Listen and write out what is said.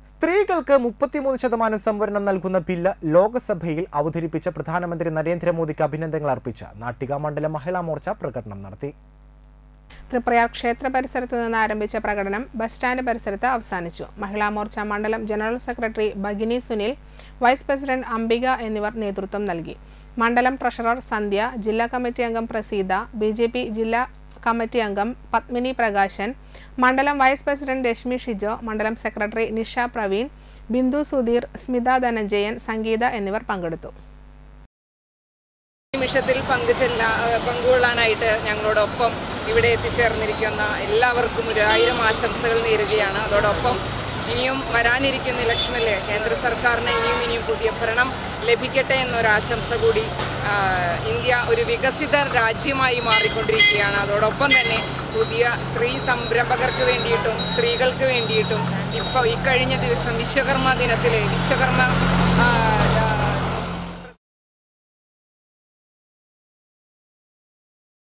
സ്ത്രീകൾക്ക് മുപ്പത്തിമൂന്ന് ശതമാനം സംവരണം നൽകുന്ന ബില്ല് ലോക്സഭയിൽ അവതരിപ്പിച്ച പ്രധാനമന്ത്രി നരേന്ദ്രമോദിക്ക് അഭിനന്ദനങ്ങൾ അർപ്പിച്ച് നാട്ടിക മണ്ഡലം മഹിളാ മോർച്ച പ്രകടനം നടത്തി തൃപ്രയാർ ക്ഷേത്ര പരിസരത്ത് നിന്ന് ആരംഭിച്ച പ്രകടനം ബസ് സ്റ്റാൻഡ് പരിസരത്ത് അവസാനിച്ചു മഹിളാ മോർച്ച മണ്ഡലം general secretary Bhagini Sunil vice president Ambika എന്നിവർ നേതൃത്വം നൽകി മണ്ഡലം ട്രഷറർ സന്ധ്യ ജില്ലാ കമ്മിറ്റി അംഗം പ്രസീത ബി ജെ പി ജില്ലാ കമ്മിറ്റി അംഗം പത്മിനി പ്രകാശൻ മണ്ഡലം വൈസ് പ്രസിഡന്റ് രശ്മി ഷിജോ മണ്ഡലം സെക്രട്ടറി നിഷ പ്രവീൺ ബിന്ദു സുധീർ സ്മിത ധനഞ്ജയൻ സംഗീത എന്നിവർ പങ്കെടുത്തു നിമിഷത്തിൽ പങ്കുചെല്ല പങ്കുകൊള്ളാനായിട്ട് ഞങ്ങളോടൊപ്പം ഇവിടെ എത്തിച്ചേർന്നിരിക്കുന്ന എല്ലാവർക്കും ഒരു ആയിരം ആശംസകൾ നേരുകയാണ് അതോടൊപ്പം ഇനിയും വരാനിരിക്കുന്ന ഇലക്ഷനിൽ കേന്ദ്ര സർക്കാരിന് ഇനിയും ഇനിയും പുതിയ ഭരണം ലഭിക്കട്ടെ എന്നൊരാശംസ കൂടി ആ, ഇന്ത്യ ഒരു വികസിത രാജ്യമായി മാറിക്കൊണ്ടിരിക്കുകയാണ് അതോടൊപ്പം തന്നെ പുതിയ സ്ത്രീ സംരംഭകർക്ക് വേണ്ടിയിട്ടും സ്ത്രീകൾക്ക് വേണ്ടിയിട്ടും ഇപ്പോൾ ഇക്കഴിഞ്ഞ ദിവസം വിശ്വകർമ്മ ദിനത്തിൽ വിശ്വകർമ്മ ആ, ആ,